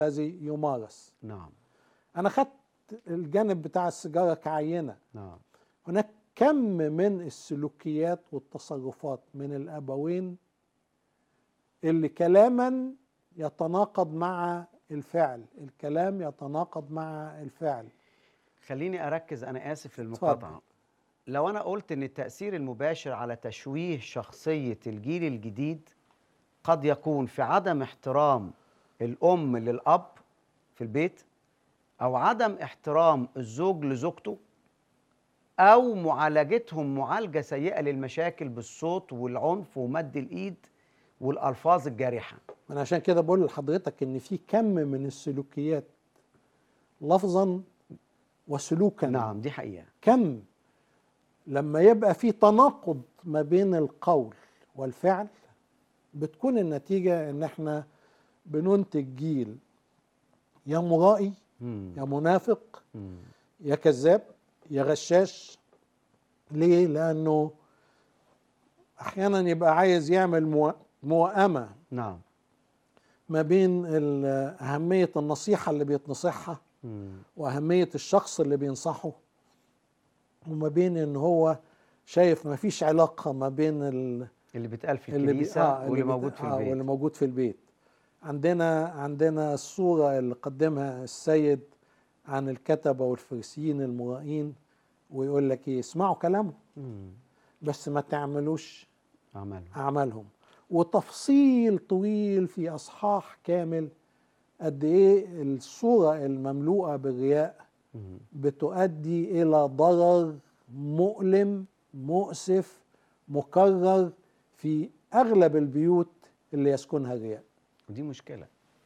الذي يمارس نعم انا خدت الجانب بتاع السيجاره كعينه نعم هناك كم من السلوكيات والتصرفات من الابوين اللي كلاما يتناقض مع الفعل الكلام يتناقض مع الفعل خليني اركز انا اسف للمقاطعه اتفضل. لو انا قلت ان التاثير المباشر على تشويه شخصيه الجيل الجديد قد يكون في عدم احترام الام للاب في البيت او عدم احترام الزوج لزوجته او معالجتهم معالجه سيئه للمشاكل بالصوت والعنف ومد الايد والالفاظ الجارحه انا عشان كده بقول لحضرتك ان في كم من السلوكيات لفظا وسلوكا نعم دي حقيقه كم لما يبقى في تناقض ما بين القول والفعل بتكون النتيجة ان احنا بننتج جيل يا مرائي مم. يا منافق مم. يا كذاب يا غشاش ليه لانه احيانا يبقى عايز يعمل مو- موائمة نعم ما بين ال- اهمية النصيحة اللي بيتنصحها مم. واهميه الشخص اللي بينصحه وما بين ان هو شايف ما فيش علاقه ما بين ال- اللي بيتقال في اللي بي- الكنيسه آه، واللي بيت- موجود في آه، البيت واللي موجود في البيت عندنا عندنا الصوره اللي قدمها السيد عن الكتبه والفريسيين المرائين ويقول لك ايه اسمعوا كلامه مم. بس ما تعملوش عمله اعمالهم وتفصيل طويل في اصحاح كامل قد ايه الصوره المملوءه بالرياء مم. بتؤدي الى ضرر مؤلم مؤسف مكرر في اغلب البيوت اللي يسكنها الرياء ودي مشكلة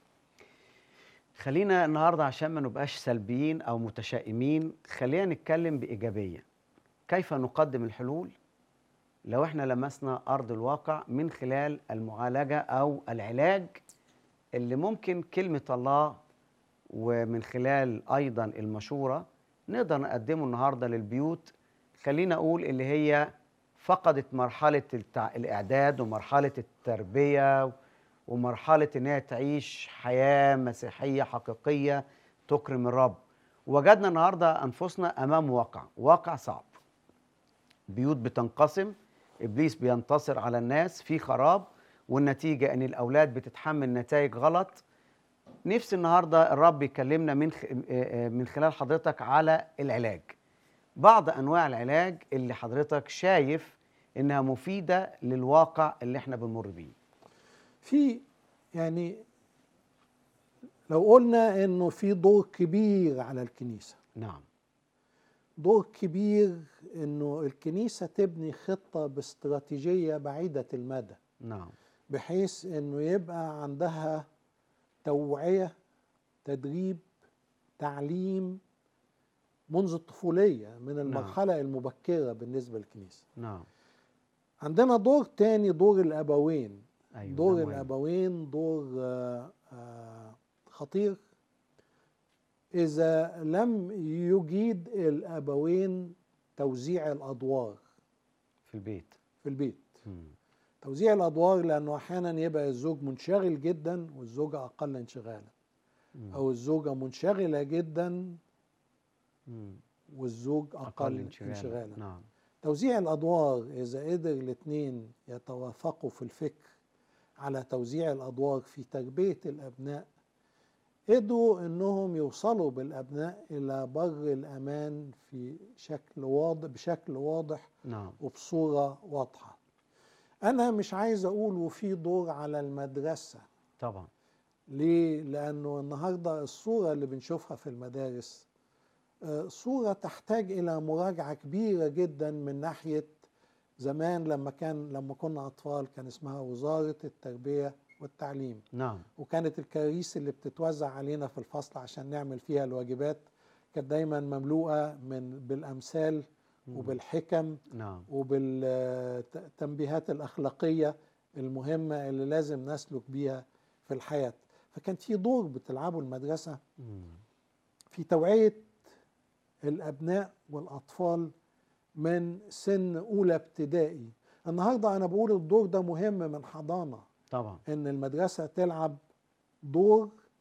خلينا النهاردة عشان ما نبقاش سلبيين أو متشائمين خلينا نتكلم بإيجابية كيف نقدم الحلول لو احنا لمسنا أرض الواقع من خلال المعالجة أو العلاج اللي ممكن كلمة الله ومن خلال أيضا المشورة نقدر نقدمه النهاردة للبيوت خلينا أقول اللي هي فقدت مرحلة التع... الإعداد ومرحلة التربية ومرحلة إن هي تعيش حياة مسيحية حقيقية تكرم الرب وجدنا النهاردة أنفسنا أمام واقع واقع صعب بيوت بتنقسم إبليس بينتصر على الناس في خراب والنتيجة إن الأولاد بتتحمل نتائج غلط نفسي النهاردة الرب يكلمنا من خ... آه، آه، من خلال حضرتك على العلاج بعض أنواع العلاج اللي حضرتك شايف إنها مفيدة للواقع اللي احنا بنمر بيه في يعني لو قلنا انه في دور كبير على الكنيسه نعم دور كبير انه الكنيسه تبني خطه باستراتيجيه بعيده المدى نعم بحيث انه يبقى عندها توعيه تدريب تعليم منذ الطفوليه من المرحله المبكره بالنسبه للكنيسه نعم عندنا دور تاني دور الابوين أيوة دور ده مهم. الابوين دور آه، آه، خطير اذا لم يجيد الابوين توزيع الادوار في البيت في البيت مم. توزيع الادوار لانه احيانا يبقى الزوج منشغل جدا والزوجه اقل انشغالا مم. او الزوجه منشغله جدا مم. والزوج اقل, أقل انشغالا, انشغالا نعم توزيع الادوار اذا قدر الاثنين يتوافقوا في الفكر على توزيع الادوار في تربيه الابناء قدروا انهم يوصلوا بالابناء الى بر الامان في شكل واضح بشكل واضح نعم وبصوره واضحه انا مش عايز اقول وفي دور على المدرسه طبعا ليه لانه النهارده الصوره اللي بنشوفها في المدارس آه، صوره تحتاج الى مراجعه كبيره جدا من ناحيه زمان لما كان لما كنا اطفال كان اسمها وزاره التربيه والتعليم نعم وكانت الكراريس اللي بتتوزع علينا في الفصل عشان نعمل فيها الواجبات كانت دايما مملوءه من بالامثال مم. وبالحكم نعم وبالتنبيهات الأخلاقية المهمة اللي لازم نسلك بيها في الحياة فكان في دور بتلعبه المدرسة مم. في توعية الأبناء والأطفال من سن أولى ابتدائي النهاردة أنا بقول الدور ده مهم من حضانة طبعا إن المدرسة تلعب دور